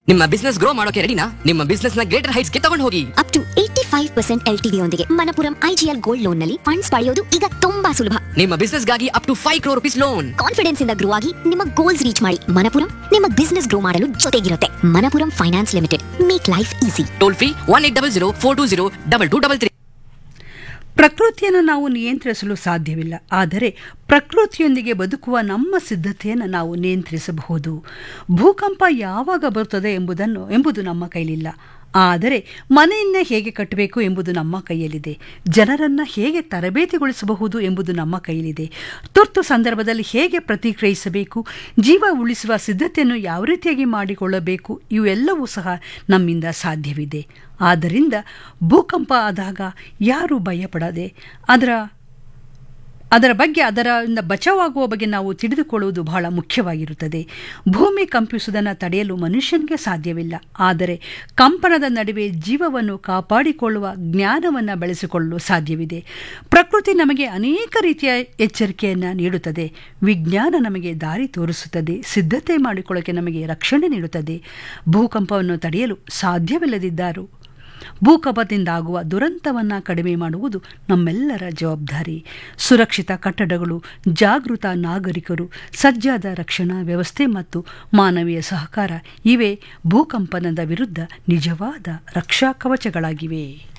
ನಿಮ್ಮ business grow ಮಾಡೋಕೆ ರೆಡಿನಾ ನಿಮ್ಮ ಬಿಸ್ನೆಸ್ ನ ಗ್ರೇಟರ್ ಹೈಟ್ಸ್ ಗೆ ತಗೊಂಡು ಹೋಗಿ up to eighty five percent L TV ಯೊಂದಿಗೆ ಮನಪುರಂ ಐಜಿಎಲ್ ಗೋಲ್ಡ್ ಲೋನ್ ನಲ್ಲಿ ಫಂಡ್ಸ್ ಪಡೆಯೋದು ಈಗ ತುಂಬಾ ಸುಲಭ ನಿಮ್ಮ ಬಿಸ್ನೆಸ್ ಗಾಗಿ up to five crore rupees loan confidence ಇಂದ ಗ್ರೋ ಆಗಿ ನಿಮ್ಮ ಗೋಲ್ಸ್ ರೀಚ್ ಮಾಡಿ ಮನಪುರಂ ನಿಮ್ಮ ಬಿಸ್ನೆಸ್ ಗ್ರೋ ಮಾಡಲು ಜೊತೆಗಿರುತ್ತೆ Manappuram finance limited make life easy toll free one eight double zero four two zero double two double three ಪ್ರಕೃತಿಯನ್ನು ನಾವು ನಿಯಂತ್ರಿಸಲು ಸಾಧ್ಯವಿಲ್ಲ ಆದರೆ ಪ್ರಕೃತಿಯೊಂದಿಗೆ ಬದುಕುವ ನಮ್ಮ ಸಿದ್ಧತೆಯನ್ನು ನಾವು ನಿಯಂತ್ರಿಸಬಹುದು ಭೂಕಂಪ ಯಾವಾಗ ಬರುತ್ತದೆ ಎಂಬುದನ್ನು ಎಂಬುದು ನಮ್ಮ ಕೈಲಿಲ್ಲ ಆದರೆ ಮನೆಯನ್ನ ಹೇಗೆ ಕಟ್ಟಬೇಕು ಎಂಬುದು ನಮ್ಮ ಕೈಯಲ್ಲಿದೆ ಜನರನ್ನು ಹೇಗೆ ತರಬೇತಿಗೊಳಿಸಬಹುದು ಎಂಬುದು ನಮ್ಮ ಕೈಯಲ್ಲಿದೆ ತುರ್ತು ಸಂದರ್ಭದಲ್ಲಿ ಹೇಗೆ ಪ್ರತಿಕ್ರಿಯಿಸಬೇಕು ಜೀವ ಉಳಿಸುವ ಸಿದ್ಧತೆಯನ್ನು ಯಾವ ರೀತಿಯಾಗಿ ಮಾಡಿಕೊಳ್ಳಬೇಕು ಇವೆಲ್ಲವೂ ಸಹ ನಮ್ಮಿಂದ ಸಾಧ್ಯವಿದೆ ಆದ್ದರಿಂದ ಭೂಕಂಪ ಆದಾಗ ಯಾರೂ ಭಯಪಡದೆ ಅದರ ಅದರ ಬಗ್ಗೆ ಅದರಿಂದ ಬಚಾವಾಗುವ ಬಗ್ಗೆ ನಾವು ತಿಳಿದುಕೊಳ್ಳುವುದು ಬಹಳ ಮುಖ್ಯವಾಗಿರುತ್ತದೆ ಭೂಮಿ ಕಂಪಿಸುವುದನ್ನು ತಡೆಯಲು ಮನುಷ್ಯನಿಗೆ ಸಾಧ್ಯವಿಲ್ಲ ಆದರೆ ಕಂಪನದ ನಡುವೆ ಜೀವವನ್ನು ಕಾಪಾಡಿಕೊಳ್ಳುವ ಜ್ಞಾನವನ್ನು ಬೆಳೆಸಿಕೊಳ್ಳಲು ಸಾಧ್ಯವಿದೆ ಪ್ರಕೃತಿ ನಮಗೆ ಅನೇಕ ರೀತಿಯ ಎಚ್ಚರಿಕೆಯನ್ನು ನೀಡುತ್ತದೆ ವಿಜ್ಞಾನ ನಮಗೆ ದಾರಿ ತೋರಿಸುತ್ತದೆ ಸಿದ್ಧತೆ ಮಾಡಿಕೊಳ್ಳೋಕೆ ನಮಗೆ ರಕ್ಷಣೆ ನೀಡುತ್ತದೆ ಭೂಕಂಪವನ್ನು ತಡೆಯಲು ಸಾಧ್ಯವಿಲ್ಲದಿದ್ದರೂ ಭೂಕಂಪದಿಂದಾಗುವ ದುರಂತವನ್ನು ಕಡಿಮೆ ಮಾಡುವುದು ನಮ್ಮೆಲ್ಲರ ಜವಾಬ್ದಾರಿ ಸುರಕ್ಷಿತ ಕಟ್ಟಡಗಳು ಜಾಗೃತ ನಾಗರಿಕರು ಸಜ್ಜಾದ ರಕ್ಷಣಾ ವ್ಯವಸ್ಥೆ ಮತ್ತು ಮಾನವೀಯ ಸಹಕಾರ ಇವೇ ಭೂಕಂಪನದ ವಿರುದ್ಧ ನಿಜವಾದ ರಕ್ಷಾ ಕವಚಗಳಾಗಿವೆ